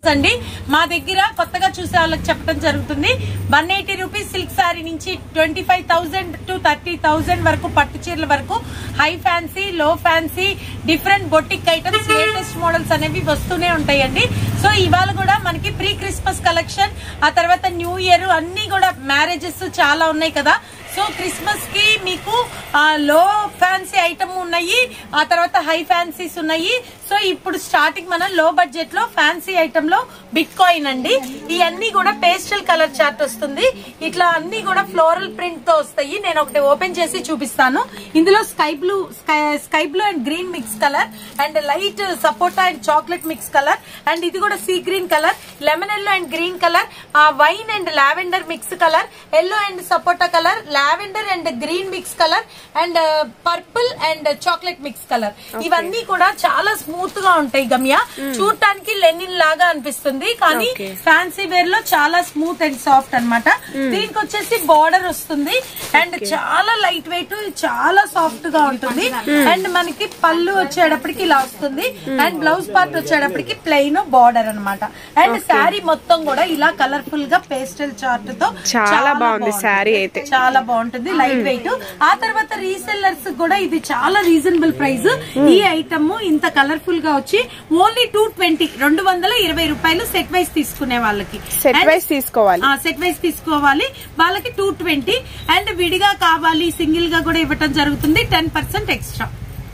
అండి మా దగ్గర కొత్తగా చూసే వాళ్ళకి చెప్పడం జరుగుతుంది one eighty rupees silk sari నుంచి twenty five thousand to thirty thousand వరకు పట్టు చీరల వరకు హై ఫ్యాన్సీ లో fancy different boutique items latest models అనేవి వస్తూనే ఉంటాయండి సో ఇవాళ కూడా మనకి ప్రీ క్రిస్మస్ కలెక్షన్ ఆ తర్వాత న్యూ ఇయర్ అన్ని కూడా మ్యారేజెస్ చాలా ఉన్నాయి కదా సో క్రిస్మస్ కి మీకు లో ఫ్యాన్సీ ఐటమ్ ఉన్నాయి ఆ తర్వాత హై ఫ్యాన్సీస్ ఉన్నాయి సో ఇప్పుడు స్టార్టింగ్ మనం లో బడ్జెట్ లో ఫ్యాన్సీ ఐటమ్ లో బిట్ కాయిన్ అండి ఇవన్నీ కూడా పేస్టల్ కలర్ చార్ట్ వస్తుంది ఇట్లా అన్ని కూడా ఫ్లోరల్ ప్రింట్ తో వస్తాయి నేను ఒకటి ఓపెన్ చేసి చూపిస్తాను ఇందులో sky blue sky blue and green mix colour and light సపోటా and chocolate mix colour and ఇది కూడా sea green colour lemon yellow and green colour wine and lavender mix colour yellow and సపోటా colour lavender and green mix colour and purple and chocolate mix colour ఇవన్నీ కూడా చాలా smooth గా ఉంటాయి గమ్య చూడటానికి లెనిన్ లాగా అనిపిస్తుంది కానీ Okay. ఫ్యాన్సీ వేర్ లో చాలా స్మూత్ అండ్ సాఫ్ట్ అన్నమాట దీనికి వచ్చేసి బార్డర్ వస్తుంది అండ్ చాలా లైట్ వెయిట్ చాలా సాఫ్ట్ గా ఉంటుంది అండ్ మనకి పళ్ళు వచ్చేటప్పటికి ఇలా వస్తుంది అండ్ బ్లౌజ్ పార్ట్ వచ్చేటప్పటికి ప్లెయిన్ బార్డర్ అన్నమాట అండ్ శారీ మొత్తం కూడా ఇలా కలర్ఫుల్ గా పేస్టల్ చార్ట్ తో చాలా బాగుంది శారీ అయితే చాలా బాగుంటుంది లైట్ వెయిట్ ఆ తర్వాత రీసెల్లర్స్ కూడా ఇది చాలా రీజనబుల్ ప్రైస్ ఈ ఐటమ్ ఇంత కలర్ఫుల్ గా వచ్చి ఓన్లీ టూ ట్వంటీ రెండు వందల ఇరవై రూపాయలు సెట్ వైస్ తీసుకునే వాళ్ళకి సెట్ వైస్ తీసుకోవాలి సెట్ వైస్ తీసుకోవాలి వాళ్ళకి టూ ట్వంటీ అండ్ విడిగా కావాలి సింగిల్ గా కూడా ఇవ్వటం జరుగుతుంది ten percent extra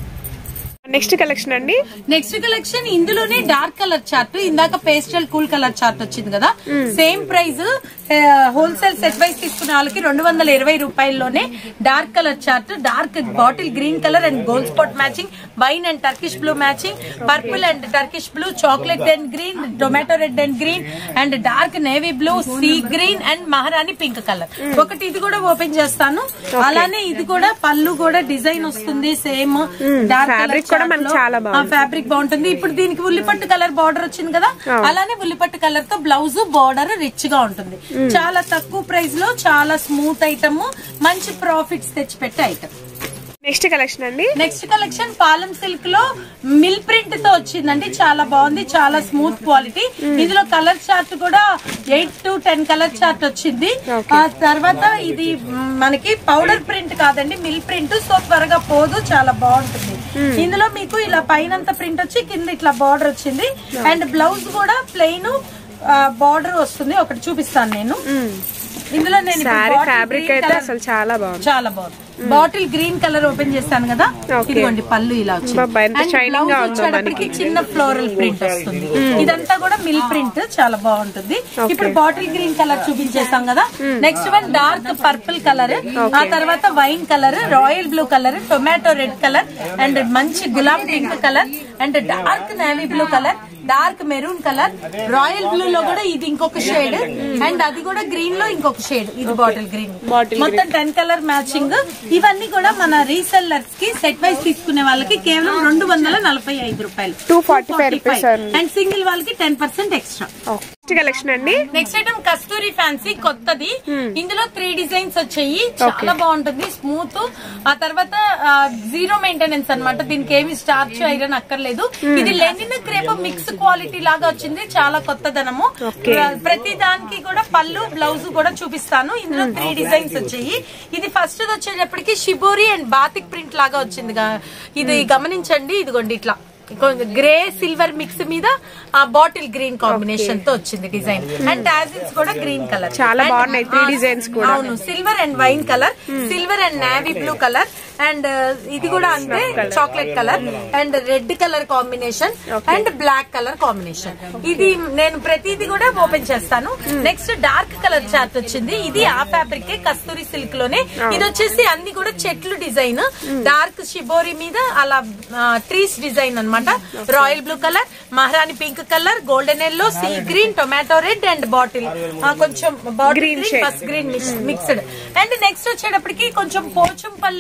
next collection అండి నెక్స్ట్ కలెక్షన్ ఇందులోనే డార్క్ కలర్ చార్ట్ ఇందాక పేస్టల్ కూల్ కలర్ చార్ట్ వచ్చింది కదా same price wholesale set wise తీసుకునే వాళ్ళకి రెండు వందల ఇరవై రూపాయల్లోనే dark colour chart dark bottle green colour and gold spot matching wine and Turkish blue matching purple and Turkish blue chocolate and green tomato red and green and dark navy blue sea green and maharani pink colour ఒకటి ఇది కూడా open చేస్తాను అలానే ఇది కూడా పళ్ళు కూడా design వస్తుంది సేమ్ డార్క్ fabric కూడా మనకి చాలా బాగుంది. ఫ్యాబ్రిక్ బాగుంటుంది ఇప్పుడు దీనికి ఉల్లిపట్టు కలర్ బార్డర్ వచ్చింది కదా అలానే ఉల్లిపట్టు కలర్ తో బ్లౌజ్ బార్డర్ రిచ్ గా ఉంటుంది చాలా తక్కువ ప్రైస్ లో చాలా స్మూత్ ఐటమ్ మంచి ప్రాఫిట్స్ తెచ్చిపెట్టే ఐటమ్ నెక్స్ట్ కలెక్షన్ అండి నెక్స్ట్ కలెక్షన్ పాలం సిల్క్ లో మిల్ ప్రింట్ తో వచ్చిందండి చాలా బాగుంది చాలా స్మూత్ క్వాలిటీ ఇందులో కలర్ చార్ట్ కూడా eight to ten colour chart వచ్చింది ఆ తర్వాత ఇది మ్, మనకి పౌడర్ ప్రింట్ కాదండి మిల్ ప్రింట్ సో త్వరగా పోదు చాలా బాగుంటుంది ఇందులో మీకు ఇలా పైనంత ప్రింట్ వచ్చి కింద ఇట్లా బార్డర్ వచ్చింది అండ్ బ్లౌజ్ కూడా ప్లెయిన్ బార్డర్ వస్తుంది ఒకటి చూపిస్తాను నేను ఇందులో నేను ఇప్పుడు శారీ bottle ఫ్యాబ్రిక్ green అయితే colour- అసలు చాలా బాగుంది చాలా బాగుంది బాటిల్ గ్రీన్ కలర్ ఓపెన్ చేస్తాను కదా Okay. ఇదిగోండి పళ్ళు ఇలా వచ్చింది అబ్బబ్బా, ఎంత And shining blouse గా ఉందో వచ్చేటప్పటికి మనకి. చిన్న ఫ్లోరల్ ప్రింట్ వస్తుంది ఇదంతా కూడా మిల్ ప్రింట్ చాలా బాగుంటుంది ఇప్పుడు బాటిల్ గ్రీన్ కలర్ చూపించేసాం కదా next one dark purple colour ఆ తర్వాత wine colour royal blue colour tomato red colour and మంచి గులాబ్ pink colour and dark navy blue colour dark maroon colour royal blue లో కూడా ఇది ఇంకొక షేడ్ అండ్ అది కూడా గ్రీన్ లో ఇంకొక షేడ్ ఇది బాటిల్ గ్రీన్ Bottle మొత్తం టెన్ కలర్ మ్యాచింగ్ ఇవన్నీ కూడా మన రీసెల్లర్స్ కి సెట్ వైస్ తీసుకునే వాళ్ళకి కేవలం రెండు వందల నలభై ఐదు రూపాయలు 245 rupees అండి. అండ్ సింగిల్ వాళ్ళకి ten percent extra next collection అండి నెక్స్ట్ ఐటమ్ కస్తూరి ఫ్యాన్సీ కొత్తది ఇందులో త్రీ డిజైన్స్ వచ్చాయి చాలా బాగుంటుంది స్మూత్ ఆ తర్వాత జీరో మెయింటెనెన్స్ అన్నమాట దీనికి ఏమి స్టార్చ్ ఐరన్ అక్కర్లేదు ఇది లెనిన్ క్రేప్ మిక్స్ క్వాలిటీ లాగా వచ్చింది చాలా కొత్తదనము Okay. ప్ర- ప్రతి దానికి కూడా పళ్ళు బ్లౌజ్ కూడా చూపిస్తాను ఇందులో త్రీ డిజైన్స్ వచ్చాయి ఇది ఫస్ట్ వచ్చేటప్పటికి షిబోరి అండ్ బాతిక్ ప్రింట్ లాగా వచ్చింది గా- ఇది గమనించండి ఇదిగోండి ఇట్లా గ్రే సిల్వర్ మిక్స్ మీద ఆ బాటిల్ గ్రీన్ కాంబినేషన్ తో వచ్చింది డిజైన్ అండ్ టాజిల్స్ కూడా గ్రీన్ కలర్ చాలా బాగున్నాయి, three designs కూడా. అవును silver and wine colour silver and navy blue colour and ఇది కూడా అంతే chocolate colour and red colour combination and black colour combination ఇది నేను ప్రతిది కూడా ఓపెన్ చేస్తాను నెక్స్ట్ డార్క్ కలర్ చార్ట్ వచ్చింది ఇది ఆ ఫ్యాబ్రిక్ కస్తూరి సిల్క్ లోనే ఇది వచ్చేసి అన్ని కూడా చెట్లు డిజైన్ డార్క్ షిబోరి మీద అలా ట్రీస్ డిజైన్ అన్నమాట royal blue colour maharani pink colour golden yellow sea green tomato red and bottle కొంచెం bottle Green green shade. First green mixed and next వచ్చేటప్పటికి కొంచెం పోచంపల్లి డిజైన్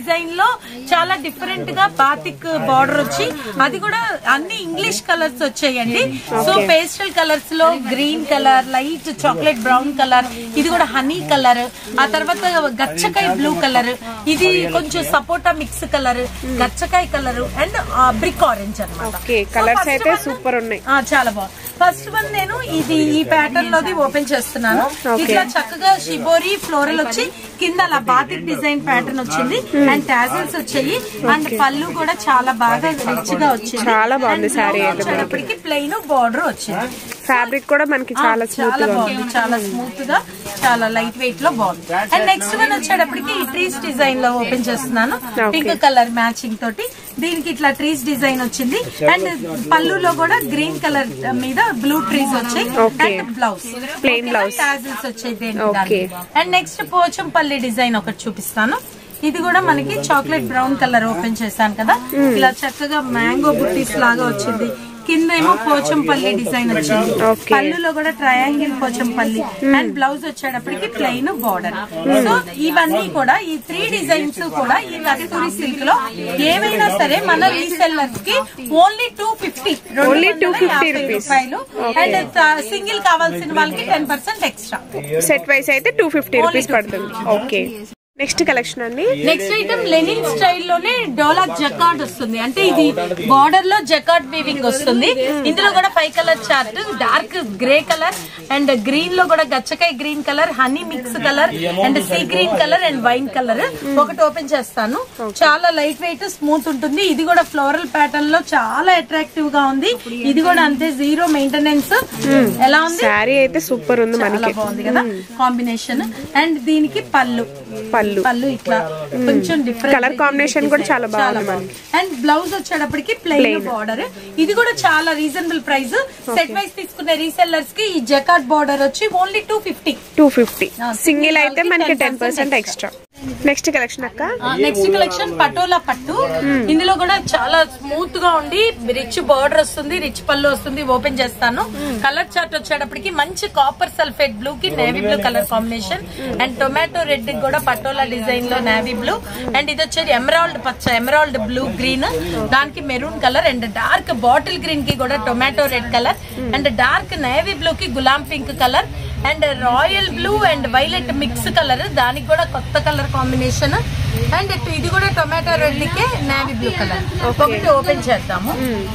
డిజైన్ లో చాలా డిఫరెంట్ గా బాతిక్ బార్డర్ వచ్చి అది కూడా అన్ని ఇంగ్లీష్ కలర్స్ వచ్చాయండి సో పేస్టల్ కలర్స్ లో green colour light chocolate brown colour ఇది కూడా హనీ కలర్ ఆ తర్వాత గచ్చకాయ బ్లూ కలర్ ఇది కొంచెం సపోటా మిక్స్ కలర్ గచ్చకాయ కలర్ అండ్ బ్రిక్ ఆరెంజ్ అన్నమాట ఓకే కలర్స్ అయితే సూపర్ ఉన్నాయి ఆ, చాలా బాగుంది ఫస్ట్ వన్ నేను ఇది ఈ ప్యాటర్న్ లోది ఓపెన్ చేస్తున్నాను Okay. ఇట్లా చక్కగా షిబోరి ఫ్లోరల్ వచ్చి కింద అలా బాతిక్ డిజైన్ ప్యాటర్న్ వచ్చింది అండ్ టాజల్స్ వచ్చాయి అండ్ పళ్ళు కూడా చాలా బాగా రిచ్ గా వచ్చింది చాలా బాగుంది saree అయితే మనకి. వచ్చేటప్పటికి ప్లెయిన్ బార్డర్ వచ్చింది ఫ్యాబ్రిక్ కూడా మనకి చాలా స్మూత్ చాలా గా ఉంది బాగుంది చాలా స్మూత్ గా చాలా లైట్ వెయిట్ లో బాగుంది అండ్ నెక్స్ట్ వన్ వచ్చేటప్పటికి ఈ ట్రీస్ డిజైన్ లో ఓపెన్ చేస్తున్నాను Okay. పింక్ కలర్ మ్యాచింగ్ తోటి దీనికి ఇట్లా ట్రీస్ డిజైన్ వచ్చింది అండ్ పళ్ళులో కూడా గ్రీన్ కలర్ మీద బ్లూ ట్రీస్ వచ్చాయి Okay. And blouse Plain blouse. Tassels వచ్చాయి Okay. And next Pochampally design ఒకటి చూపిస్తాను ఇది కూడా మనకి చాక్లెట్ బ్రౌన్ కలర్ ఓపెన్ చేశాను కదా ఇలా చక్కగా మ్యాంగో బుట్టీస్ లాగా వచ్చింది కింద ఏమో పోచంపల్లి డిజైన్ వచ్చింది Okay. పళ్ళులో కూడా ట్రయాంగిల్ పోచంపల్లి అండ్ బ్లౌజ్ వచ్చేటప్పటికి ప్లెయిన్ బార్డర్ సో ఇవన్నీ కూడా ఈ త్రీ డిజైన్స్ కూడా ఈ కస్తూరి సిల్క్ లో ఏవైనా సరే మన రీసెల్లర్స్ కి only two fifty Only 250 rupees. రూపాయలు అండ్ సింగిల్ కావాల్సిన వాళ్ళకి ten percent extra set wise అయితే టూ ఫిఫ్టీ రూపీస్ పడుతుంది ఓకే నెక్స్ట్ కలెక్షన్ అండి నెక్స్ట్ ఐటమ్ లెనిన్ స్టైల్లోనే డోలా జకార్డ్ వస్తుంది అంటే ఇది బార్డర్ లో జకార్డ్ వీవింగ్ వస్తుంది ఇందులో కూడా five colour chart dark grey colour and green లో కూడా గచ్చకాయ green colour honey mix colour and sea green colour and wine colour ఒకటి ఓపెన్ చేస్తాను చాలా లైట్ వెయిట్ స్మూత్ ఉంటుంది ఇది కూడా ఫ్లోరల్ ప్యాటర్న్ లో చాలా అట్రాక్టివ్ గా ఉంది ఇది కూడా అంతే జీరో మెయింటెనెన్స్ ఎలా ఉంది శారీ అయితే సూపర్ ఉంది చాలా మనకి బాగుంది కదా కాంబినేషన్ అండ్ దీనికి పళ్ళు పళ్ళు పళ్ళు ఇట్లా కొంచెం డిఫరెంట్ Colour combination కూడా చాలా బాగుంది మనకి. అండ్ బ్లౌజ్ వచ్చేటప్పటికి ప్లెయిన్ బార్డర్ ఇది కూడా చాలా రీజనబుల్ ప్రైస్ సెట్ వైస్ తీసుకునే రీసెల్లర్స్ కి ఈ జకాట్ బార్డర్ వచ్చి only two fifty two fifty Ah, single single అయితే వాళ్ళకి మనకి 10% ten percent extra next collection అక్క నెక్స్ట్ కలెక్షన్ పటోలా పట్టు ఇందులో కూడా చాలా స్మూత్ గా ఉండి రిచ్ బార్డర్ వస్తుంది రిచ్ పళ్ళు వస్తుంది ఓపెన్ చేస్తాను కలర్ చార్ట్ వచ్చేటప్పటికి మంచి కాపర్ సల్ఫేట్ బ్లూ కి navy blue colour combination and tomato red కూడా పటోలా డిజైన్ లో నేవీ బ్లూ అండ్ ఇది వచ్చేది ఎమరాల్డ్ పచ్చ ఎమరాల్డ్ బ్లూ గ్రీన్ దానికి maroon colour and dark bottle green కి కూడా tomato red colour and dark navy blue కి గులాం pink colour and royal blue and violet mix colour దానికి కూడా కొత్త కలర్ కాంబినేషన్ అండ్ ఇది కూడా టొమాటో రెడ్ కి నేవీ బ్లూ కలర్ ఒకటి ఓపెన్ చేద్దాము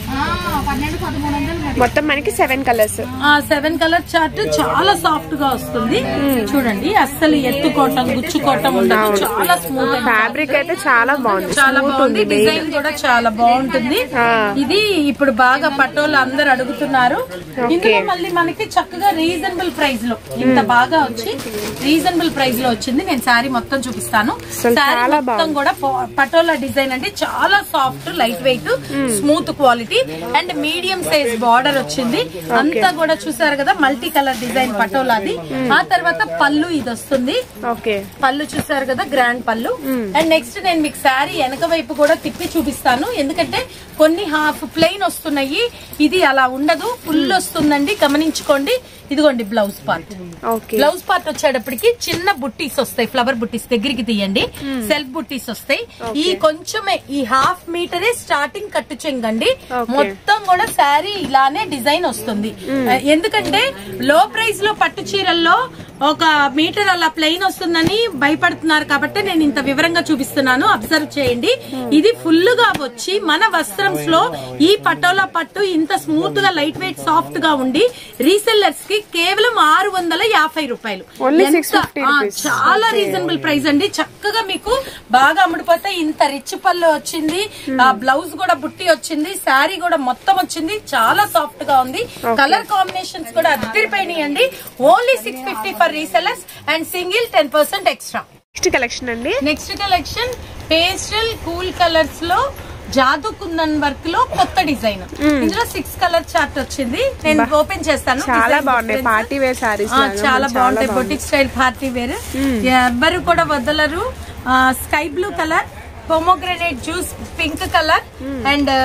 మొత్తం మనకి సెవెన్ కలర్స్ ఆ సెవెన్ కలర్ చార్ట్ చాలా సాఫ్ట్ గా వస్తుంది చూడండి అస్సలు ఎత్తుకోవటం గుచ్చుకోవటం ఉండదు చాలా స్మూత్ ఫ్యాబ్రిక్ అయితే చాలా బాగుంది చాలా స్మూత్ బాగుంది ఉంది డిజైన్ కూడా చాలా బాగుంటుంది ఆ. ఇది ఇప్పుడు బాగా పట్టోళ్ళు అందరు అడుగుతున్నారు ఇందులో మళ్ళీ మనకి చక్కగా రీజనబుల్ ప్రైస్ లో ఇంత బాగా వచ్చి రీజనబుల్ ప్రైస్ లో వచ్చింది నేను శారీ మొత్తం చూపిస్తాను అసలు శారీ చాలా మొత్తం కూడా ప- పటోలా డిజైన్ అంటే చాలా soft light weight smooth quality and medium size border వచ్చింది అంతా కూడా చూసారు కదా మల్టీ కలర్ డిజైన్ పటోలాది ఆ తర్వాత పళ్ళు ఇది వస్తుంది ఓకే పళ్ళు చూసారు కదా గ్రాండ్ పళ్ళు అండ్ నెక్స్ట్ నేను మీకు శారీ వెనక వైపు కూడా తిప్పి చూపిస్తాను ఎందుకంటే కొన్ని హాఫ్ ప్లెయిన్ వస్తున్నాయి ఇది అలా ఉండదు ఫుల్ వస్తుందండి గమనించుకోండి ఇదిగోండి blouse part okay blouse part వచ్చేటప్పటికి చిన్న బుట్టీస్ వస్తాయి ఫ్లవర్ బుట్టీస్ దగ్గరికి తీయండి సెల్ఫ్ బుట్టీస్ వస్తాయి ఈ కొంచెమే ఈ హాఫ్ మీటరే స్టార్టింగ్ కట్టు చెంగండి Okay. మొత్తం కూడా శారీ ఇలానే డిజైన్ వస్తుంది ఎందుకంటే లో ప్రైస్ లో పట్టు చీరల్లో ఒక మీటర్ అలా ప్లెయిన్ వస్తుందని భయపడుతున్నారు కాబట్టి నేను ఇంత వివరంగా చూపిస్తున్నాను అబ్జర్వ్ చేయండి ఇది ఫుల్ గా వచ్చి మన వస్త్రంస్ లో ఈ పటోలా పట్టు ఇంత స్మూత్ గా లైట్ వెయిట్ సాఫ్ట్ గా ఉండి రీసెల్లర్స్ కి కేవలం ఆరు వందల యాభై రూపాయలు Only ఎంత- 650 ఆ, rupees. చాలా రీజనబుల్ ప్రైస్ అండి చక్కగా మీకు బాగా అమ్ముడిపోతే ఇంత రిచ్ పళ్ళు వచ్చింది ఆ బ్లౌజ్ కూడా బుట్టి వచ్చింది శారీ కూడా మొత్తం వచ్చింది చాలా సాఫ్ట్ గా ఉంది కలర్ కాంబినేషన్స్ కూడా అద్దరిపోయినాయండి only six fifty for resellers and single ten percent extra next collection అండి next collection pastel cool colours లో జాదు కుందన్ వర్క్ లో కొత్త డిజైన్ ఇందులో సిక్స్ కలర్ చార్ట్ వచ్చింది నేను ఓపెన్ చేస్తాను చాలా Design బాగున్నాయి difference. పార్టీ వేర్ సారీస్ ఆ, చాలా బాగుంటాయి బొటిక్ స్టైల్ పార్టీ వేర్ ఎవ్వరు కూడా వదలరు sky blue colour pomegranate juice pink colour and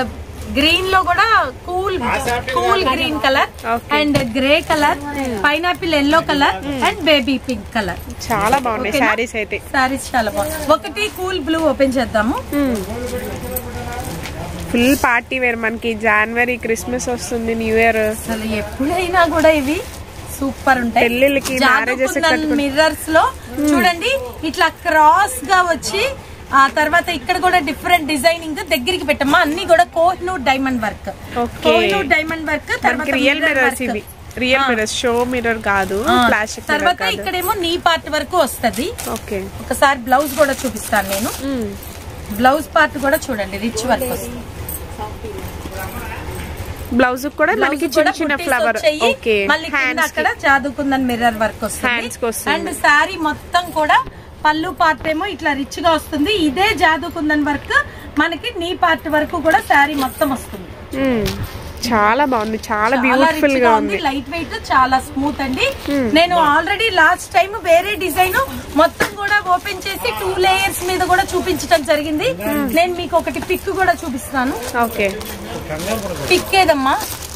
green లో కూడా cool cool green colour Okay. And grey colour pineapple yellow colour and baby pink colour చాలా బాగున్నాయి ఓకేనా? శారీస్ అయితే సారీస్ చాలా బాగుంది ఒకటి కూల్ బ్లూ ఓపెన్ చేద్దాము ఫుల్ పార్టీ వేర్ మనకి జనవరి క్రిస్మస్ వస్తుంది న్యూ ఇయర్ అసలు ఎప్పుడైనా కూడా ఇవి సూపర్ ఉంటాయి పెళ్ళిళ్ళకి, marriages కి కట్టుకుని- మిర్రర్స్ లో చూడండి ఇట్లా క్రాస్ గా వచ్చి ఆ తర్వాత ఇక్కడ కూడా డిఫరెంట్ డిజైనింగ్ దగ్గరికి పెట్టమ్మా అన్ని కూడా Kohinoor diamond work Okay. Kohinoor diamond work మనకి రియల్ మిర్రర్స్ ఇవి రియల్ మిర్రర్స్ షో మిర్రర్ కాదు ప్లాస్టిక్ మిర్రర్ తర్వాత కాదు ఇక్కడేమో నీ పార్ట్ వరకు వస్తది ఓకే ఒకసారి బ్లౌజ్ కూడా చూపిస్తాను నేను బ్లౌజ్ పార్ట్ కూడా చూడండి రిచ్ వర్క్ వస్తుంది బ్లౌజ్ కూడా మనకి బ్లౌజ్ చిన్న కూడా చిన్న బుట్టీస్ ఫ్లవర్ వచ్చాయి. ఓకే మళ్ళీ కింద హ్యాండ్స్ అక్కడ జాదుకుందని మిర్రర్ వర్క్ Hands కి వస్తుంది వస్తుంది. అండ్ శారీ మొత్తం కూడా పళ్ళు పార్ట్ ఏమో ఇట్లా రిచ్ గా వస్తుంది ఇదే జాదుకుందని వర్క్ మనకి నీ పార్ట్ వరకు కూడా శారీ మొత్తం వస్తుంది చాలా బాగుంది చాలా చాలా బ్యూటిఫుల్ రిచ్ గా గా ఉంది ఉంది లైట్ వెయిట్ చాలా స్మూత్ అండి నేను ఆల్రెడీ లాస్ట్ టైం వేరే డిజైన్ మొత్తం కూడా ఓపెన్ చేసి టూ లేయర్స్ మీద కూడా చూపించడం జరిగింది నేను మీకు ఒకటి పిక్ కూడా చూపిస్తాను ఓకే పిక్ ఏదమ్మా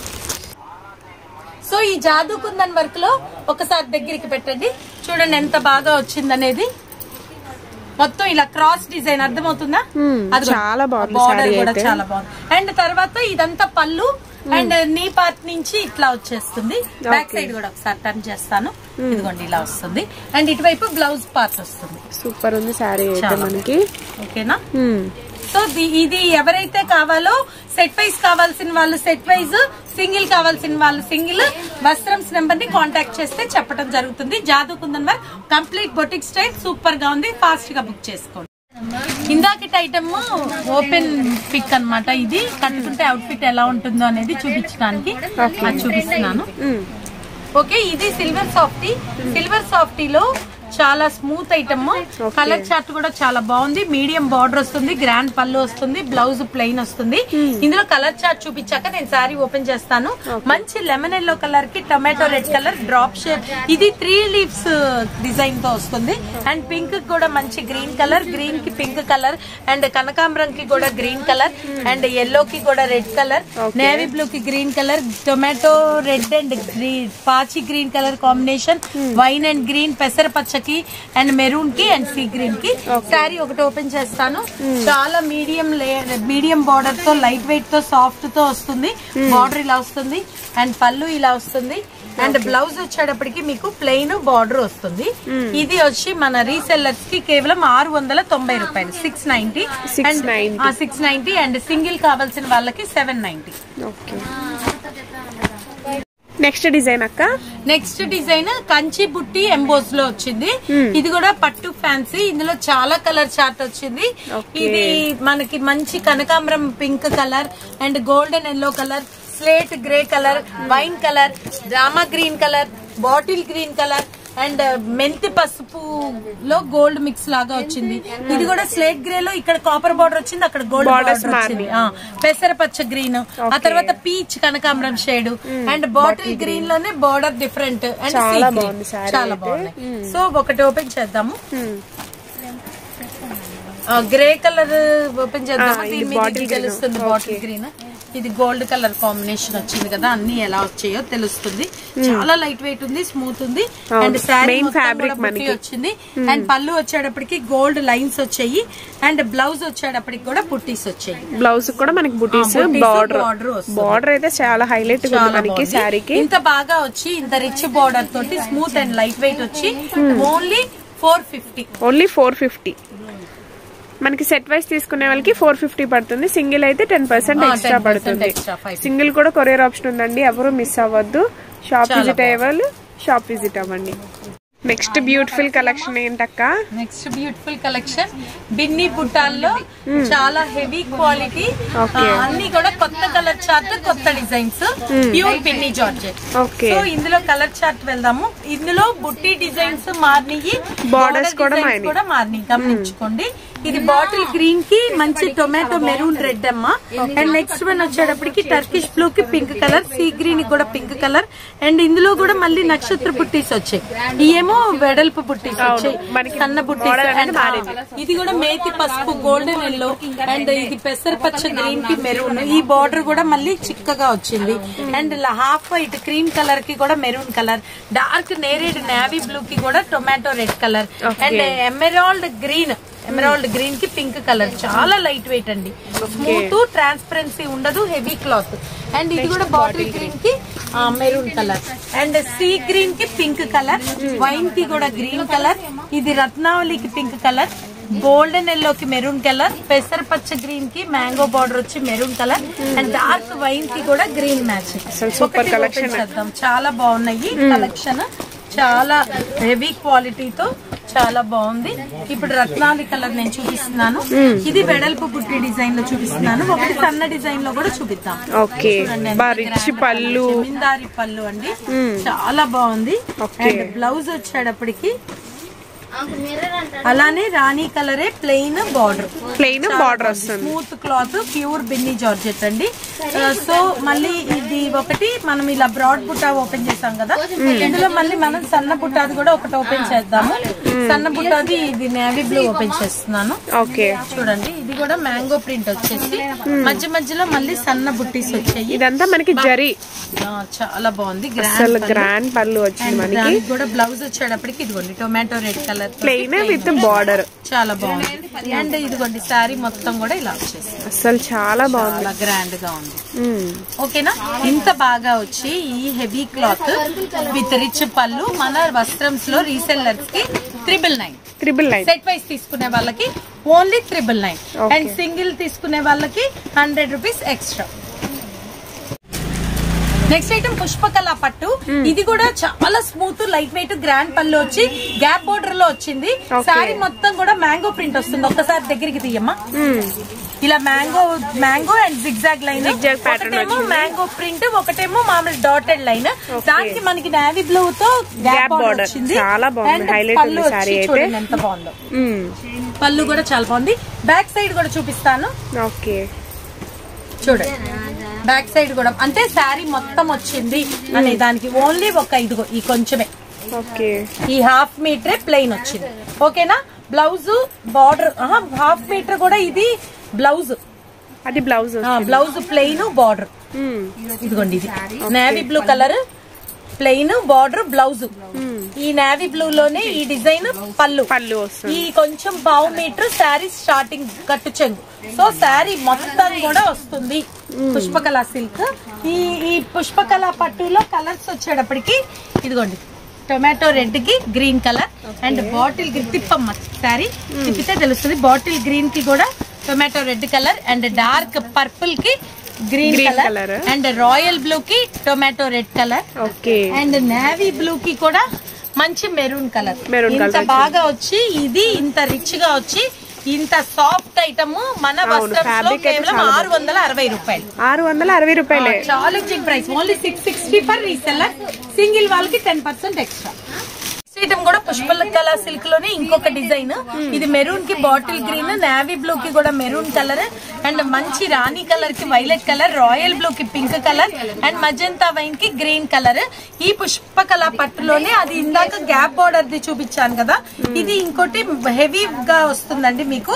సో ఈ జాదూ కుందన్ వర్క్ లో ఒకసారి దగ్గరికి పెట్టండి చూడండి ఎంత బాగా వచ్చింది అనేది మొత్తం ఇలా క్రాస్ డిజైన్ అర్థమవుతుందా Hmm, అది చాలా బాగుంది బార్డర్ saree కూడా అయితే. చాలా బాగుంది అండ్ తర్వాత ఇదంతా పళ్ళు అండ్ నీ పార్ట్ నుంచి ఇట్లా వచ్చేస్తుంది బ్యాక్ Okay. సైడ్ కూడా ఒకసారి టర్న్ చేస్తాను ఇదిగోండి ఇలా వస్తుంది అండ్ ఇటువైపు బ్లౌజ్ పార్ట్ వస్తుంది సూపర్ ఉంది శారీ అయితే చాలా. మనకి ఓకేనా Hmm. సో ది- ఇది ఎవరైతే కావాలో సెట్ వైజ్ కావాల్సిన వాళ్ళు సెట్ వైజ్ సింగిల్ కావాల్సిన వాళ్ళు సింగిల్ వస్త్రంస్ నెంబర్ ని కాంటాక్ట్ చేస్తే చెప్పడం జరుగుతుంది జాదు కుందన్ work complete boutique style super గా ఉంది ఫాస్ట్ గా బుక్ చేసుకోండి ఇందాకటి ఐటమ్ ఓపెన్ పిక్ అన్నమాట ఇది కట్టుకుంటే అవుట్ ఫిట్ ఎలా ఉంటుందో అనేది చూపించడానికి అది చూపిస్తున్నాను Hmm. ఓకే ఇది సిల్వర్ సాఫ్టీ సిల్వర్ సాఫ్టీలో చాలా స్మూత్ ఐటమ్ కలర్ చార్ట్ కూడా చాలా బాగుంది మీడియం బార్డర్ వస్తుంది గ్రాండ్ పళ్ళు వస్తుంది బ్లౌజ్ ప్లెయిన్ వస్తుంది ఇందులో కలర్ చార్ట్ చూపించాక నేను సారీ ఓపెన్ చేస్తాను మంచి లెమన్ ఎల్లో కలర్ కి tomato red colour drop shape ఇది త్రీ లీవ్స్ డిజైన్ తో వస్తుంది అండ్ పింక్ కూడా మంచి గ్రీన్ కలర్ గ్రీన్ కి పింక్ కలర్ అండ్ కనకాంబరం కి కూడా గ్రీన్ కలర్ అండ్ ఎల్లో కి కూడా రెడ్ కలర్ నేవీ బ్లూ కి green colour tomato red and green పాచి green colour combination wine and green పెసర పచ్చకి అండ్ మెరూన్ కి అండ్ సీ గ్రీన్ కి శారీ ఒకటి ఓపెన్ చేస్తాను చాలా మీడియం మీడియం బార్డర్ తో లైట్ వెయిట్ తో సాఫ్ట్ తో వస్తుంది బార్డర్ ఇలా వస్తుంది అండ్ పళ్ళు ఇలా వస్తుంది అండ్ బ్లౌజ్ వచ్చేటప్పటికి మీకు ప్లెయిన్ బార్డర్ వస్తుంది ఇది వచ్చి మన రీసెల్లర్స్ కి కేవలం ఆరు వందల తొంభై రూపాయలు six ninety 690. Six ninety and single కావాల్సిన వాళ్ళకి seven ninety okay next design అక్క నెక్స్ట్ డిజైన్ కంచి బుట్టి ఎంబోస్ లో వచ్చింది ఇది కూడా పట్టు ఫ్యాన్సీ ఇందులో చాలా కలర్ చార్ట్ వచ్చింది Okay. ఇది మనకి మంచి కనకాంబరం pink colour and golden yellow colour slate grey colour wine colour రామా green colour bottle green colour and మెంతి పసుపు లో గోల్డ్ మిక్స్ లాగా వచ్చింది ఇది కూడా స్లేట్ గ్రే లో ఇక్కడ కాపర్ బార్డర్ వచ్చింది అక్కడ గోల్డ్ Borders బార్డర్ వచ్చింది ఆ, పెసర పచ్చ గ్రీన్ ఆ తర్వాత పీచ్ కనకాంబరం షేడ్ అండ్ బాటిల్ గ్రీన్ లోనే బార్డర్ డిఫరెంట్ అండ్ చాలా sea green. బాగుంది saree చాలా అయితే. బాగుంది సో ఒకటి ఓపెన్ చేద్దాము గ్రే కలర్ ఓపెన్ చేద్దాము ఆ, ఇది దీని మీద bottle ఇది green. తెలుస్తుంది Okay. బాటిల్ గ్రీన్ ఇది గోల్డ్ కలర్ కాంబినేషన్ వచ్చింది కదా అన్ని ఎలా వచ్చాయో తెలుస్తుంది చాలా లైట్ వెయిట్ ఉంది స్మూత్ ఉంది అవును. అండ్ శారీ Main మొత్తం fabric కూడా బుట్టి మనకి. వచ్చింది అండ్ పళ్ళు వచ్చేటప్పటికి గోల్డ్ లైన్స్ వచ్చాయి అండ్ బ్లౌజ్ వచ్చేటప్పటికి కూడా పుట్టీస్ వచ్చాయి బ్లౌజ్ కూడా మనకి బుటీస్ ఆ, booties, బార్డర్ border వస్తుంది. బార్డర్ అయితే చాలా హైలైట్ ఉంది చాలా మనకి బాగుంది. శారీకి ఇంత బాగా వచ్చి ఇంత రిచ్ బార్డర్ తోటి స్మూత్ అండ్ లైట్ వెయిట్ వచ్చి only four fifty only four fifty మనకి సెట్ వైస్ తీసుకునే వాళ్ళకి ఫోర్ ఫిఫ్టీ పడుతుంది సింగిల్ అయితే టెన్ పర్సెంట్ ఆ, ఎక్స్ట్రా 10% పడుతుంది extra, five fifty. సింగిల్ కూడా కొరియర్ ఆప్షన్ ఉందండి ఎవరు మిస్ అవ్వద్దు షాప్ చాలా విజిట్ అయ్యే వాళ్ళు షాప్ విజిట్ అవ్వండి నెక్స్ట్ బ్యూటిఫుల్ కలెక్షన్ ఏంటక్క నెక్స్ట్ బ్యూటిఫుల్ కలెక్షన్ బిన్ని బుట్టాల్లో చాలా హెవీ క్వాలిటీ Okay. అన్ని కూడా కొత్త కలర్ చార్ట్ కొత్త designs pure Binny georgette okay so ఇందులో కలర్ చార్ట్ వెళ్దాము ఇందులో బుట్టి డిజైన్స్ మారినాయి Borders కూడా మారినాయి. కూడా మారినాయి గమనించుకోండి ఇది బాటిల్ గ్రీన్ కి మంచి టొమాటో మెరూన్ రెడ్ అమ్మ అండ్ నెక్స్ట్ వన్ వచ్చేటప్పటికి టర్కిష్ బ్లూ కి పింక్ కలర్ సీ గ్రీన్ కి కూడా పింక్ కలర్ అండ్ ఇందులో కూడా మళ్ళీ నక్షత్ర బుట్టీస్ వచ్చాయి ఇయేమో వెడల్పు బుట్టీస్ వచ్చాయి మనకి సన్న బుట్టీస్ model అనేది అండ్ మారింది. ఇది కూడా మేతి పసుపు గోల్డెన్ ఎల్లో అండ్ ఇది పెసర పచ్చ గ్రీన్ కి మెరూన్ ఈ బార్డర్ కూడా మళ్ళీ చిక్కగా వచ్చింది and half white cream colour కి కూడా మెరూన్ కలర్ డార్క్ నేరేడ్ నేవీ బ్లూ కి కూడా tomato red colour and emerald green emerald green కి పింక్ కలర్ చాలా లైట్ వెయిట్ అండి స్మూత్ ట్రాన్స్పరెన్సీ ఉండదు హెవీ క్లాత్ అండ్ ఇది కూడా బాటిల్ గ్రీన్ కి maroon colour and sea green కి పింక్ కలర్ వైన్ కి కూడా గ్రీన్ కలర్ ఇది రత్నావళికి పింక్ కలర్ గోల్డెన్ ఎల్లో కి మెరూన్ కలర్ పెసర పచ్చ గ్రీన్ కి మ్యాంగో బార్డర్ వచ్చి maroon colour and dark wine కి కూడా గ్రీన్ మ్యాచ్ అసలు super collection. చేద్దాం చాలా బాగున్నాయి కలెక్షన్ చాలా హెవీ క్వాలిటీతో చాలా బాగుంది ఇప్పుడు రత్నాలి కలర్ నేను చూపిస్తున్నాను ఇది వెడల్పు బుట్టి డిజైన్ లో చూపిస్తున్నాను ఒకటి సన్న డిజైన్ లో కూడా చూపిద్దాం ఓకే చూడండి ఎంత బా రిచ్ grand పళ్ళు జమీందారి పళ్ళు అండి చాలా బాగుంది Okay. అండ్ బ్లౌజ్ వచ్చేటప్పటికి అలానే రాణి కలరే ప్లెయిన్ బార్డర్ ప్లెయిన్ బార్డర్ వస్తుంది smooth cloth pure Binny georgette అండి సో మళ్ళీ ఇది ఒకటి మనం ఇలా బ్రాడ్ బుట్ట ఓపెన్ చేసాం కదా ఇందులో మళ్ళీ మనం సన్న బుట్టాది కూడా ఒకటి ఓపెన్ చేద్దాము సన్న బుట్టాది ఇది నేవీ బ్లూ ఓపెన్ చేస్తున్నాను ఓకే చూడండి ఇది కూడా మ్యాంగో ప్రింట్ వచ్చేసి మధ్య మధ్యలో మళ్ళీ సన్న బుట్టీస్ వచ్చాయి ఇదంతా మనకి జరి ఆ, చాలా బాగుంది అసలు గ్రాండ్ గ్రాండ్ పళ్ళు వచ్చింది మనకి దానికి కూడా బ్లౌజ్ వచ్చేటప్పటికి ఇదిగోండి tomato red colour plain with border చాలా బాగుంది అండ్ ఇదిగోండి శారీ మొత్తం కూడా ఇలా వచ్చేసి అసలు చాలా బాగుంది చాలా గ్రాండ్ గా ఉంది మ్మ్. ఓకేనా ఇంత బాగా వచ్చి ఈ హెవీ క్లాత్ విత్ రిచ్ పళ్ళు మన వస్త్రంస్ లో రీసెల్లర్స్ కి triple nine triple nine set wise తీసుకునే వాళ్ళకి only triple nine Okay. And single తీసుకునే వాళ్ళకి hundred rupees extra next item Pushpakala పట్టు ఇది కూడా చాలా స్మూత్ లైట్ వెయిట్ గ్రాండ్ పళ్ళు వచ్చి గ్యాప్ బోర్డర్ లో వచ్చింది Okay. సారీ మొత్తం కూడా మ్యాంగో ప్రింట్ వస్తుంది ఒక్కసారి దగ్గరికి తీయమ్మా మ్మ్. ఇలా mango mango and zigzag line Zigzag pattern ఒకటేమో వచ్చింది. మ్యాంగో ప్రింట్ ఒకటేమో మామూలు డాటెడ్ లైన్ దానికి మనకి నావీ బ్లూ తో Gap గ్యాప్ border. బోర్డర్ వచ్చింది చాలా బాగుంది. And Highlight పళ్ళు ఉంది వచ్చి saree అయితే. చూడండి ఎంత బాగుందో మ్మ్. పళ్ళు కూడా చాలా బాగుంది బ్యాక్ సైడ్ కూడా చూపిస్తాను ఓకే చూడండి బ్యాక్ సైడ్ కూడా అంటే శారీ మొత్తం వచ్చింది అనే దానికి ఓన్లీ ఒక ఇదిగో ఈ కొంచెమే ఓకే ఈ హాఫ్ మీటరే ప్లెయిన్ వచ్చింది ఓకేనా బ్లౌజ్ బార్డర్ హాఫ్ మీటర్ కూడా ఇది బ్లౌజ్ అది బ్లౌజ్ బ్లౌజ్ ప్లెయిన్ బార్డర్ ఇదిగోండి ఇది navy blue colour plain border blouse ఈ నేవీ బ్లూ లోనే ఈ డిజైన్ పళ్ళు పళ్ళు వస్తుంది ఈ కొంచెం పావు మీటర్ శారీ స్టార్టింగ్ కట్టు చెంగు సో శారీ మొత్తం కూడా వస్తుంది పుష్పకళ సిల్క్ ఈ ఈ పుష్పకళ పట్టులో కలర్స్ వచ్చేటప్పటికి ఇదిగోండి టొమాటో రెడ్ కి green colour and bottle green తిప్పమ్మ శారీ తిప్పితే తెలుస్తుంది బాటిల్ గ్రీన్ కి కూడా tomato red colour and dark purple కి green Green colour colour. And royal blue కి tomato red colour okay and navy blue కి కూడా మంచి మెరూన్ కలర్ Maroon ఇంత colour బాగా వచ్చి ఇది ఇంత రిచ్ గా వచ్చి ఇంత సాఫ్ట్ ఐటమ్ మన అవును, వస్త్రంలో fabric అయితే కేవలం చాలా ఆరు వందల అరవై రూపాయలు ఆరు వందల అరవై రూపాయలే challenging price only six sixty for reseller single వాళ్ళకి టెన్ పర్సెంట్ ఎక్స్ట్రా ఐటమ్ కూడా పుష్పలకల సిల్క్ లోనే ఇంకొక డిజైన్ ఇది మెరూన్ కి బాటిల్ గ్రీన్ నావీ బ్లూ కి కూడా మెరూన్ కలర్ అండ్ మంచి రాణి కలర్ కి వైలెట్ కలర్ రాయల్ బ్లూ కి pink colour and magenta wine కి గ్రీన్ కలర్ ఈ పుష్పకళ పట్టులోనే అది ఇందాక గ్యాప్ బార్డర్ ది చూపించాను కదా ఇది ఇంకోటి హెవీ గా వస్తుందండి మీకు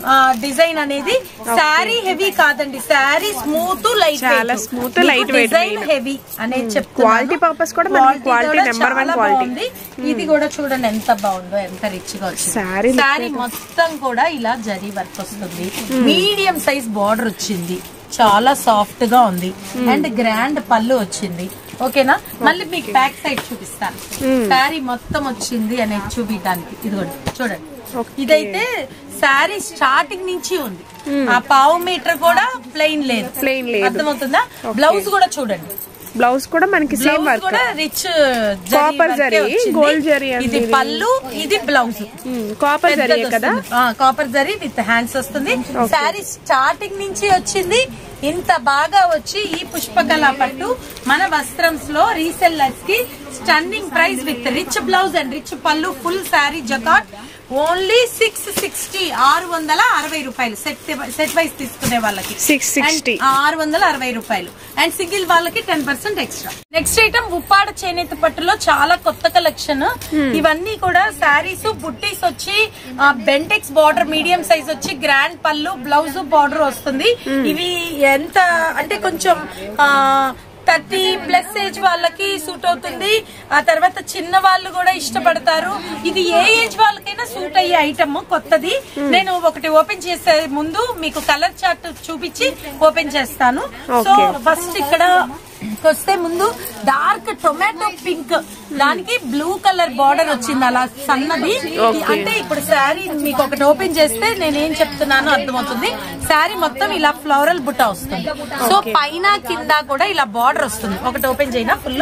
డిజైన్ అనేది శారీ హెవీ కాదండి శారీ స్మూత్ లైట్ చాలా smooth, light weight design main. Heavy అనేది చెప్తున్నాను Quality purpose కూడా మనకి Quality quality కూడా number one చాలా quality. బాగుంది. ఇది కూడా చూడండి ఎంత బాగుందో ఎంత రిచ్ గా వచ్చింది Saree look శారీ మొత్తం కూడా ఇలా జరీ వర్క్ వస్తుంది మీడియం సైజ్ బార్డర్ వచ్చింది చాలా సాఫ్ట్ గా ఉంది అండ్ గ్రాండ్ పళ్ళు వచ్చింది ఓకేనా మళ్ళీ మీకు బ్యాక్ సైడ్ చూపిస్తాను శారీ మొత్తం వచ్చింది అనేది చూపించడానికి ఇదిగోండి చూడండి Okay. ఇదైతే శారీ స్టార్టింగ్ నుంచి ఉంది ఆ పావు మీటర్ కూడా ప్లెయిన్ లేదు Plain లేదు. అర్థమవుతుందా బ్లౌజ్ కూడా చూడండి బ్లౌజ్ కూడా మనకి సేమ్ బ్లౌజ్ వర్క్ కూడా rich Copper zari, gold zari అండి ఇది ఇది. పళ్ళు ఇది బ్లౌజ్ కాపర్ జరిగే కదా కాపర్ జరీ విత్ హ్యాండ్స్ వస్తుంది శారీ స్టార్టింగ్ నుంచి వచ్చింది ఇంత బాగా వచ్చి ఈ పుష్పకళ పట్టు మన వస్త్రంస్ లో రీసెల్లర్స్ కి stunning price with rich blouse and rich పళ్ళు full sari jacquard only six sixty ఆరు వందల అరవై రూపాయలు సెట్ సెట్ వైస్ తీసుకునే వాళ్ళకి సిక్స్ సిక్స్టీ And ఆరు వందల అరవై రూపాయలు అండ్ సింగిల్ వాళ్ళకి ten percent extra next item Uppada చేనేత పట్టులో చాలా కొత్త కలెక్షన్ ఇవన్నీ కూడా శారీస్ బుట్టీస్ వచ్చి బెంటెక్స్ బార్డర్ మీడియం సైజ్ వచ్చి గ్రాండ్ పళ్ళు బ్లౌజ్ బార్డర్ వస్తుంది ఇవి ఎంత అంటే కొంచెం ఆ థర్టీ ప్లస్ ఏజ్ వాళ్ళకి సూట్ అవుతుంది ఆ తర్వాత చిన్న వాళ్ళు కూడా ఇష్టపడతారు ఇది ఏ ఏజ్ వాళ్ళకైనా సూట్ అయ్యే ఐటమ్ కొత్తది నేను ఒకటి ఓపెన్ చేసే ముందు మీకు కలర్ చార్ట్ చూపించి ఓపెన్ చేస్తాను సో Okay. ఫస్ట్ ఇక్కడ వస్తే ముందు డార్క్ టొమాటో పింక్ దానికి బ్లూ కలర్ బార్డర్ వచ్చింది అలా సన్నది Okay. అంటే ఇప్పుడు శారీ మీకు ఒకటి ఓపెన్ చేస్తే నేను ఏం చెప్తున్నానో అర్థమవుతుంది శారీ మొత్తం ఇలా ఫ్లోరల్ బుట్ట వస్తుంది సో పైన కింద కూడా ఇలా బార్డర్ వస్తుంది ఒకటి ఓపెన్ చేయనా ఫుల్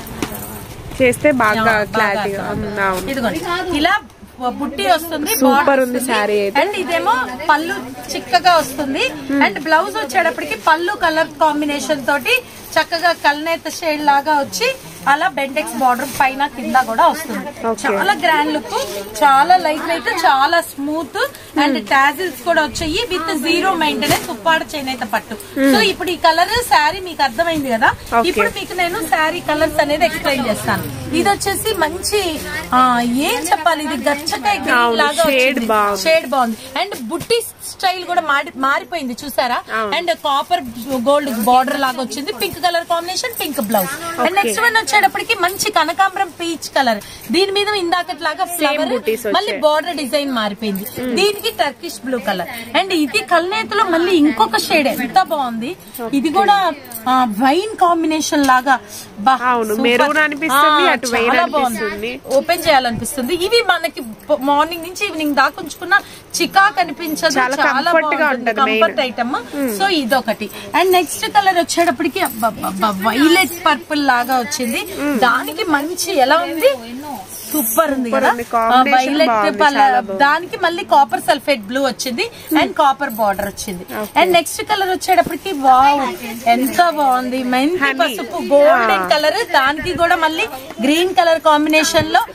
చేస్తే బాగా బాగా క్లారిటీగా అర్థమవుతుంది. అవును ఇదిగోండి ఇలా బుట్టి వస్తుంది Super border ఉంది వస్తుంది. saree అయితే. అండ్ ఇదేమో పళ్ళు చిక్కగా వస్తుంది అండ్ బ్లౌజ్ వచ్చేటప్పటికి పళ్ళు కలర్ కాంబినేషన్ తోటి చక్కగా కల్నేత షేడ్ లాగా వచ్చి అలా బెండెక్స్ బార్డర్ పైన కింద కూడా వస్తుంది Okay. చాలా గ్రాండ్ లుక్ చాలా లైట్ వెయిట్ చాలా స్మూత్ అండ్ టాజిల్స్ కూడా వచ్చాయి విత్ జీరో మెయింటెనెన్స్ ఉప్పాడ చేనేత పట్టు సో ఇప్పుడు ఈ కలర్ శారీ మీకు అర్థమైంది కదా Okay. ఇప్పుడు మీకు నేను శారీ కలర్స్ అనేది ఎక్స్ప్లెయిన్ చేస్తాను ఇది వచ్చేసి మంచి ఆ, ఏం చెప్పాలి ఇది గచ్చకాయ గ్రీన్ అవును, లాగా shade బాగుంది. షేడ్ బాగుంది అండ్ బుట్టి స్టైల్ కూడా మారి- మారిపోయింది చూసారా అవును. అండ్ కాపర్ గోల్డ్ బార్డర్ లాగా వచ్చింది pink colour combination pink blouse and next one వచ్చేటప్పటికి మంచి కనకాంబరం పీచ్ కలర్ దీని మీద ఇందాకట్లాగా ఫ్లవర్ booties వచ్చాయి. మళ్ళీ బార్డర్ డిజైన్ మారిపోయింది దీనికి టర్కిష్ బ్లూ కలర్ అండ్ ఇది కల్నేతలో మళ్ళీ ఇంకొక షేడ్ ఎంత బాగుంది ఇది కూడా వైన్ కాంబినేషన్ లాగా బా, అవును, super. maroon అనిపిస్తుంది, ఆ, అటు wine చాలా బాగుంది. అనిపిస్తుంది. ఓపెన్ చేయాలనిపిస్తుంది ఇవి మనకి మార్నింగ్ నుంచి ఈవినింగ్ దాకా ఉంచుకున్న చికాక్ అనిపించదు చాలా చాలా comfort గా ఉంటది main. కంఫర్ట్ ఐటమ్ సో ఇదొకటి అండ్ నెక్స్ట్ కలర్ వచ్చేటప్పటికి వైలెట్ పర్పుల్ లాగా వచ్చింది దానికి మంచి ఎలా ఉంది సూపర్ ఉంది Super కదా ఉంది. Combination వైలెట్ బాగుంది, చాలా బాగుంది. దానికి మళ్ళీ కాపర్ సల్ఫేట్ బ్లూ వచ్చింది అండ్ కాపర్ బార్డర్ వచ్చింది అండ్ నెక్స్ట్ కలర్ వచ్చేటప్పటికి వావ్ ఎంత బాగుంది మెంతి Honey. పసుపు గోల్డెన్ Ah. కలర్ దానికి కూడా మళ్ళీ గ్రీన్ కలర్ కాంబినేషన్ లో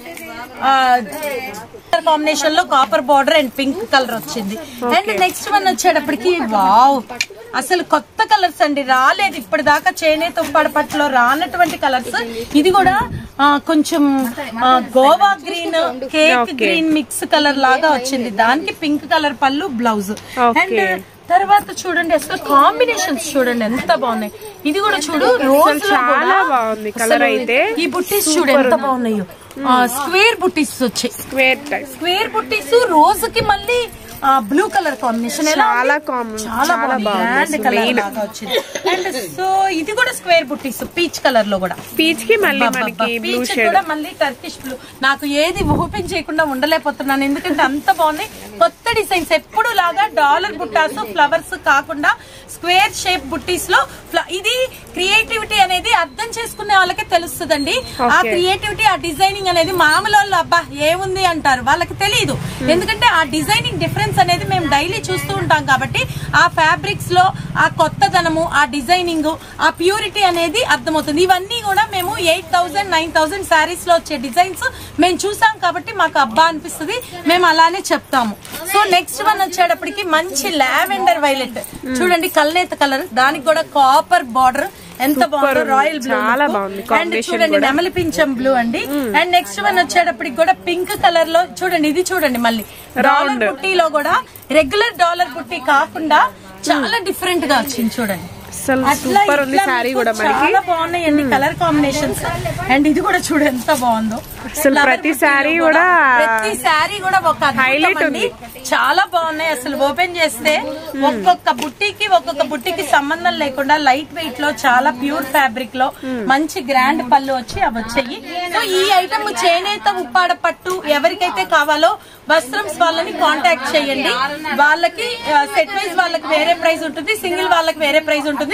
కాంబినేషన్ లో copper border and pink colour వచ్చింది అండ్ నెక్స్ట్ వన్ వచ్చేటప్పటికి వావ్ అసలు కొత్త కలర్స్ అండి రాలేదు ఇప్పటిదాకా చేనేత ఉప్పాడ పట్టులో రానటువంటి కలర్స్ ఇది కూడా ఆ, కొంచెం ఆ, గోవా గ్రీన్ కేక్ Okay. గ్రీన్ మిక్స్ కలర్ లాగా వచ్చింది దానికి పింక్ కలర్ పళ్ళు బ్లౌజ్ Okay. అండ్ తర్వాత చూడండి అసలు కాంబినేషన్స్ చూడండి ఎంత బాగున్నాయి ఇది కూడా చూడు రోజు చాలా బాగుంది colour అయితే. ఈ బుట్టీస్ చూడు ఎంత బాగున్నాయో స్క్వేర్ బుట్టీస్ వచ్చాయి స్క్వేర్ టైప్ స్క్వేర్ బుట్టీస్ రోజుకి మళ్ళీ బ్లూ కలర్ కాంబినేషన్ ఎలా చాలా ఉంది? com- చాలా చాలా బాగుంది బాగుంది గ్రాండ్ అసలు కలర్ main. లాగా వచ్చింది అండ్ సో ఇది కూడా స్క్వేర్ బుట్టీస్ పీచ్ కలర్ లో కూడా పీచ్ కి మళ్ళీ అబ్బబ్బా, మనకి బ్లూ పీచ్ షేడ్ కూడా మళ్ళీ టర్కిష్ బ్లూ నాకు ఏది ఓపెన్ చేయకుండా ఉండలేకపోతున్నాను ఎందుకంటే అంత బాగుంది కొత్త డిజైన్స్ ఎప్పుడు లాగా డాలర్ బుట్టాస్ ఫ్లవర్స్ కాకుండా స్క్వేర్ షేప్ బుట్టీస్ లో ఫ్ల- ఇది క్రియేటివిటీ అనేది అర్థం చేసుకునే వాళ్ళకే తెలుస్తుందండి ఆ Okay. క్రియేటివిటీ ఆ డిజైనింగ్ అనేది మామూలు వాళ్ళు అబ్బా ఏముంది అంటారు వాళ్ళకి తెలియదు ఎందుకంటే ఆ డిజైనింగ్ డిఫరెన్స్ అనేది మేము డైలీ చూస్తూ ఉంటాం కాబట్టి ఆ ఫ్యాబ్రిక్స్ లో ఆ కొత్తదనము ఆ డిజైనింగ్ ఆ ప్యూరిటీ అనేది అర్థమవుతుంది ఇవన్నీ కూడా మేము eight thousand nine thousand sarees లో వచ్చే డిజైన్స్ మేము చూసాం కాబట్టి మాకు అబ్బా అనిపిస్తుంది మేము అలానే చెప్తాము సో నెక్స్ట్ వన్ వచ్చేటప్పటికి మంచి లావెండర్ వైలెట్ చూడండి కల్నేత కలర్ దానికి కూడా కాపర్ బార్డర్ ఎంత Super బాగుందో ఉంది. రాయల్ బ్లూ చాలా బాగుంది అండ్ combination చూడండి కూడా. నెమలి పింఛం బ్లూ అండి అండ్ నెక్స్ట్ వన్ వచ్చేటప్పటికి కూడా పింక్ కలర్ లో చూడండి ఇది చూడండి మళ్ళీ డాలర్ Round. బుట్టీలో కూడా రెగ్యులర్ డాలర్ బుట్టీ కాకుండా చాలా డిఫరెంట్ గా వచ్చింది చూడండి అసలు అట్లా సూపర్ ఉంది ఇట్లా శారీ మీకు కూడా మనకి చాలా బాగున్నాయండి కలర్ కాంబినేషన్స్ అండ్ ఇది కూడా చూడు ఎంత బాగుందో అసలు Flower ప్రతి బుట్టీలో saree కూడా ప్రతి శారీ కూడా ఒక అద్భుతం Highlight అండి. ఉంది. చాలా బాగున్నాయి అసలు ఓపెన్ చేస్తే ఒక్కొక్క బుట్టికి ఒక్కొక్క బుట్టికి సంబంధం లేకుండా లైట్ వెయిట్ లో చాలా ప్యూర్ ఫ్యాబ్రిక్ లో మంచి గ్రాండ్ పళ్ళు వచ్చి అవి వచ్చాయి సో ఈ ఐటమ్ చేనేత ఉప్పాడ పట్టు ఎవరికైతే కావాలో వస్త్రంస్ వాళ్ళని కాంటాక్ట్ చేయండి వాళ్ళకి సెట్ వైజ్ వాళ్ళకి వేరే ప్రైస్ ఉంటుంది సింగిల్ వాళ్ళకి వేరే ప్రైస్ ఉంటుంది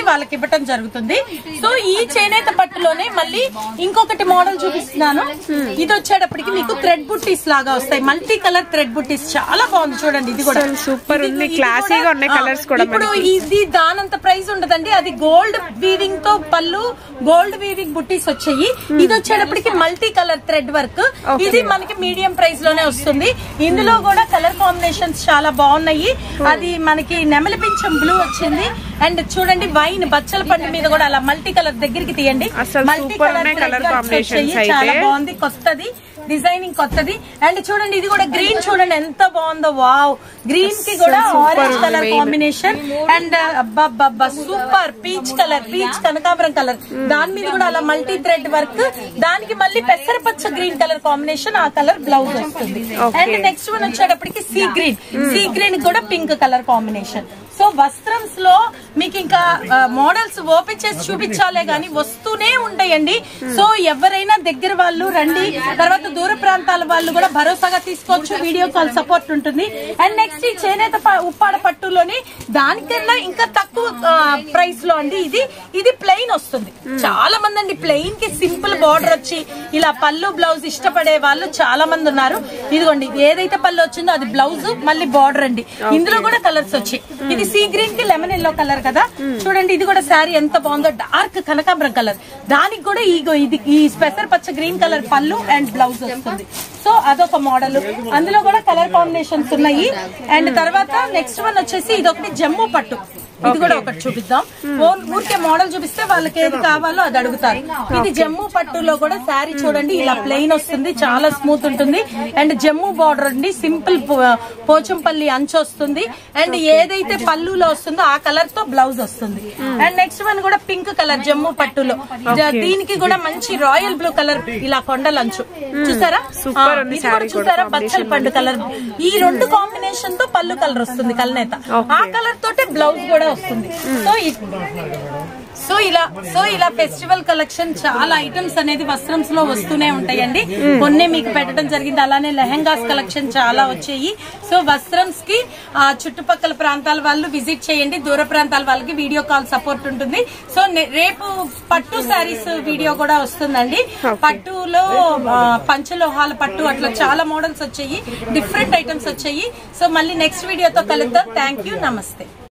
వాళ్ళకి ఇవ్వటం జరుగుతుంది సో ఈ చేనేత పట్టులోనే మళ్ళీ ఇంకొకటి మోడల్ చూపిస్తున్నాను ఇది వచ్చేటప్పటికి మీకు థ్రెడ్ బుట్టీస్ లాగా వస్తాయి మల్టీ కలర్ థ్రెడ్ బుట్టీస్ చాలా బాగుంది చూడండి ఇది కూడా అసలు super ఇది- ఉంది. ఇది Classy గా ఉన్నాయి ఆ, colours కూడా ఇప్పుడు మనకి. ఇది దానంత ప్రైస్ ఉండదండి అది గోల్డ్ వీవింగ్ తో పళ్ళు గోల్డ్ వీవింగ్ బుట్టీస్ వచ్చాయి ఇది వచ్చేటప్పటికి multi colour thread work Okay. ఇది మనకి మీడియం ప్రైస్ లోనే వస్తుంది ఇందులో కూడా కలర్ కాంబినేషన్స్ చాలా బాగున్నాయి అది మనకి నెమలి పింఛం బ్లూ వచ్చింది అండ్ చూడండి వైన్ బచ్చల పండు మీద కూడా అలా మల్టీ కలర్ దగ్గరికి తీయండి అసలు మల్టీ super ఉన్నాయి colour combinations చాలా అయితే. బాగుంది కొత్తది డిజైనింగ్ కొత్తది అండ్ చూడండి ఇది కూడా గ్రీన్ చూడండి ఎంత బాగుందో వావ్ గ్రీన్ కి కూడా super ఆరెంజ్ ఉంది కలర్ main. కాంబినేషన్ అండ్ అబ్బా సూపర్ పీచ్ కలర్ పీచ్ కనకాంబరం కలర్ దాని మీద కూడా అలా మల్టీ థ్రెడ్ వర్క్ దానికి మళ్ళీ పెసరపచ్చ గ్రీన్ కలర్ కాంబినేషన్ ఆ కలర్ బ్లౌజ్ వస్తుంది Okay. అండ్ నెక్స్ట్ వన్ వచ్చేటప్పటికి సీ గ్రీన్ సీ గ్రీన్ కూడా pink colour combination so Vastrams లో మీకు ఇంకా మోడల్స్ ఓపెన్ చేసి చూపించాలే గానీ వస్తూనే ఉంటాయండి సో ఎవరైనా దగ్గర వాళ్ళు రండి తర్వాత దూర ప్రాంతాల వాళ్ళు కూడా భరోసాగా తీసుకోవచ్చు video call support and next నెక్స్ట్ ఈ చేనేత ప- ఉప్పాడ పట్టులోని దానికన్నా ఇంకా తక్కువ ప్రైస్ లో అండి ఇది ఇది ప్లెయిన్ వస్తుంది చాలా మంది అండి ప్లెయిన్ కి సింపుల్ బార్డర్ వచ్చి ఇలా పళ్ళు బ్లౌజ్ ఇష్టపడే వాళ్ళు చాలా మంది ఉన్నారు ఇదిగోండి ఇది ఏదైతే పళ్ళు వచ్చిందో అది బ్లౌజ్ మళ్ళీ బార్డర్ అండి ఇందులో కూడా కలర్స్ వచ్చాయి ఇది సీ గ్రీన్ కి లెమన్ ఎల్లో కలర్ కదా చూడండి ఇది కూడా శారీ ఎంత బాగుందో డార్క్ కనకాంబరం కలర్ దానికి కూడా ఈ ఇది ఈ స్పెసర్ పచ్చ గ్రీన్ కలర్ పళ్ళు అండ్ బ్లౌజ్ వస్తుంది సో అదొక మోడల్ అందులో కూడా కలర్ కాంబినేషన్స్ ఉన్నాయి అండ్ తర్వాత నెక్స్ట్ వన్ వచ్చేసి ఇది ఒకటి జమ్మూ పట్టు ఇది కూడా ఒకటి చూపిద్దాం ఓ- ఊరికే మోడల్ చూపిస్తే వాళ్ళకి ఏది కావాలో అది అడుగుతారు ఇది జమ్మూ పట్టులో కూడా శారీ చూడండి ఇలా ప్లెయిన్ వస్తుంది చాలా స్మూత్ ఉంటుంది అండ్ జమ్మూ బార్డర్ అండి సింపుల్ పోచంపల్లి అంచు వస్తుంది అండ్ ఏదైతే పళ్ళులో వస్తుందో ఆ కలర్ తో బ్లౌజ్ వస్తుంది అండ్ నెక్స్ట్ వన్ కూడా పింక్ కలర్ జమ్మూ పట్టులో జ- దీనికి కూడా మంచి రాయల్ బ్లూ కలర్ ఇలా కొండల అంచు చూసారా Super ఆ, ఉంది ఇది కూడా saree కూడా చూసారా combination బచ్చల పండు కలర్ ఈ రెండు కాంబినేషన్ తో పళ్ళు కలర్ వస్తుంది కల్నేత Okay. ఆ కలర్ తోటే బ్లౌజ్ కూడా వస్తుంది సో ఇ- సో ఇలా సో ఇలా ఫెస్టివల్ కలెక్షన్ చాలా ఐటమ్స్ అనేది వస్త్రంస్ లో వస్తూనే ఉంటాయండి కొన్ని మీకు పెట్టడం జరిగింది అలానే లెహంగాస్ కలెక్షన్ చాలా వచ్చాయి సో వస్త్రంస్ కి ఆ చుట్టుపక్కల ప్రాంతాల వాళ్ళు విజిట్ చేయండి దూర ప్రాంతాల వాళ్ళకి వీడియో కాల్ సపోర్ట్ ఉంటుంది సో నే- రేపు పట్టు శారీస్ వీడియో కూడా వస్తుందండి పట్టులో ఆ, పంచలోహాల పట్టు అట్లా చాలా మోడల్స్ వచ్చాయి డిఫరెంట్ ఐటమ్స్ వచ్చాయి సో మళ్ళీ నెక్స్ట్ వీడియోతో కలుద్దాం థ్యాంక్ యూ నమస్తే